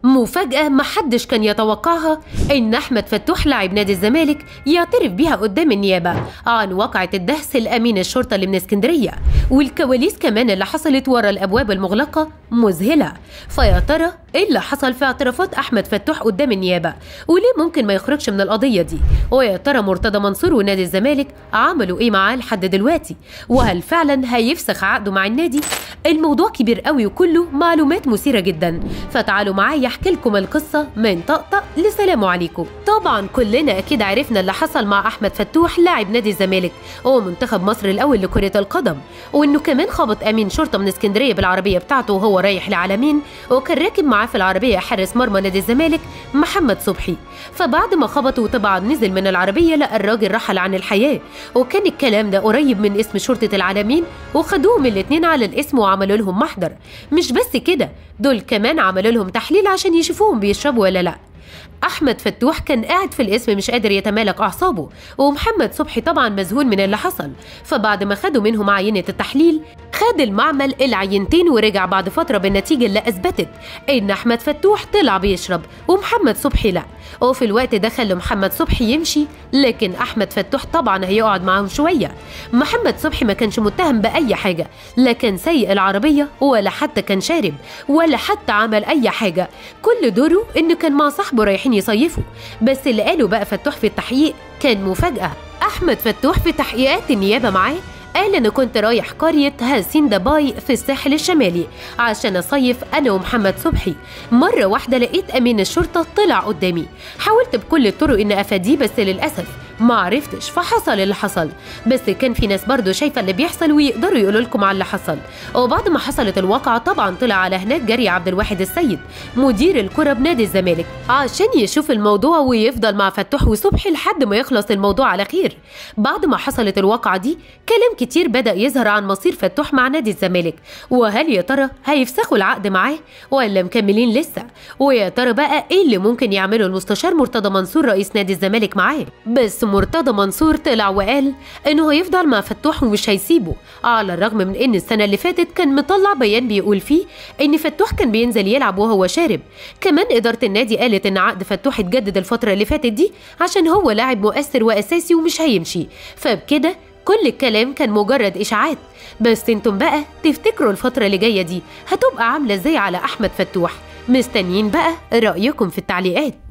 مفاجأة محدش كان يتوقعها إن أحمد فتوح لاعب نادي الزمالك يعترف بيها قدام النيابة عن واقعة الدهس الأمين الشرطة اللي من اسكندرية والكواليس كمان اللي حصلت ورا الأبواب المغلقة مذهلة فيا ترى إيه اللي حصل في اعترافات أحمد فتوح قدام النيابة وليه ممكن ما يخرجش من القضية دي ويا ترى مرتضى منصور ونادي الزمالك عملوا إيه معاه لحد دلوقتي وهل فعلا هيفسخ عقده مع النادي الموضوع كبير قوي وكله معلومات مثيرة جدا فتعالوا معايا احكي لكم القصة من طقطق لسلام عليكم طبعا كلنا اكيد عرفنا اللي حصل مع احمد فتوح لاعب نادي الزمالك ومنتخب مصر الاول لكرة القدم وانه كمان خبط امين شرطة من اسكندرية بالعربية بتاعته وهو رايح العالمين وكان راكب معاه في العربية حارس مرمى نادي الزمالك محمد صبحي فبعد ما خبطه طبعا نزل من العربية لقى الراجل رحل عن الحياة وكان الكلام ده قريب من اسم شرطة العالمين وخدوهم الاتنين على الاسم وعملوا لهم محضر مش بس كده دول كمان عملوا لهم تحليل عشان يشوفوهم بيشربوا ولا لا احمد فتوح كان قاعد في الاسم مش قادر يتمالك اعصابه ومحمد صبحي طبعا مذهول من اللي حصل فبعد ما خدوا منهم عينه التحليل خد المعمل العينتين ورجع بعد فتره بالنتيجه اللي اثبتت ان احمد فتوح طلع بيشرب ومحمد صبحي لا وفي الوقت ده خلوا محمد صبحي يمشي لكن احمد فتوح طبعا هيقعد معاهم شويه محمد صبحي ما كانش متهم باي حاجه لا كان سايق العربيه ولا حتى كان شارب ولا حتى عمل اي حاجه كل دوره انه كان مع صاحبه رايحين يصيفوا بس اللي قاله بقى فتوح في التحقيق كان مفاجاه احمد فتوح في تحقيقات النيابه معاه قال انا كنت رايح قرية هاسين دباي في الساحل الشمالي عشان اصيف انا ومحمد صبحي مرة واحدة لقيت امين الشرطة طلع قدامي حاولت بكل الطرق ان افاديه بس للاسف ما عرفتش فحصل اللي حصل بس كان في ناس برضو شايفة اللي بيحصل ويقدروا يقولوا لكم على اللي حصل وبعد ما حصلت الواقعة طبعا طلع على هناك جري عبد الواحد السيد مدير الكرة بنادي الزمالك عشان يشوف الموضوع ويفضل مع فتوح وصبحي لحد ما يخلص الموضوع على خير بعد ما حصلت الواقعة دي كلام كتير بدأ يظهر عن مصير فتوح مع نادي الزمالك وهل يا ترى هيفسخوا العقد معاه ولا مكملين لسه ويا ترى بقى ايه اللي ممكن يعمله المستشار مرتضى منصور رئيس نادي الزمالك معاه بس مرتضى منصور طلع وقال انه هيفضل مع فتوح ومش هيسيبه على الرغم من ان السنه اللي فاتت كان مطلع بيان بيقول فيه ان فتوح كان بينزل يلعب وهو شارب كمان اداره النادي قالت ان عقد فتوح اتجدد الفتره اللي فاتت دي عشان هو لاعب مؤثر واساسي ومش هيمشي فبكده كل الكلام كان مجرد اشاعات بس انتم بقى تفتكروا الفتره اللي جايه دي هتبقى عامله ازاي على احمد فتوح مستنيين بقى رايكم في التعليقات